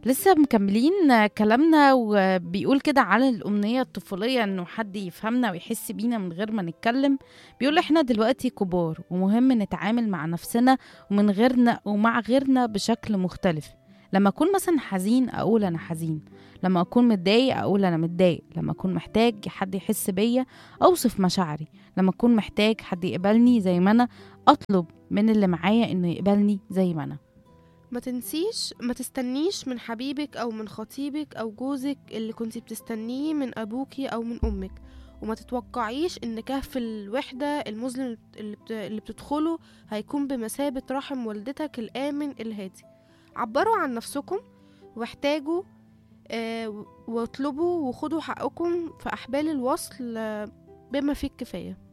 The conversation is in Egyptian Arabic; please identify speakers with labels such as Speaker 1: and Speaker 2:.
Speaker 1: لسه مكملين كلامنا وبيقول كده على الأمنية الطفولية إنه حد يفهمنا ويحس بينا من غير ما نتكلم بيقول إحنا دلوقتي كبار ومهم نتعامل مع نفسنا ومن غيرنا ومع غيرنا بشكل مختلف لما أكون مثلا حزين أقول أنا حزين لما أكون متضايق أقول أنا متضايق لما أكون محتاج حد يحس بيا أوصف مشاعري لما أكون محتاج حد يقبلني زي ما أنا أطلب من اللي معايا إنه يقبلني زي ما أنا
Speaker 2: ما تنسيش ما تستنيش من حبيبك او من خطيبك او جوزك اللي كنتي بتستنيه من ابوكي او من امك وما تتوقعيش ان كهف الوحدة المظلم اللي بت- اللي بتدخله هيكون بمثابة رحم والدتك الآمن الهادي عبروا عن نفسكم واحتاجوا آه، واطلبوا وخدوا حقكم في أحبال الوصل آه، بما فيه الكفاية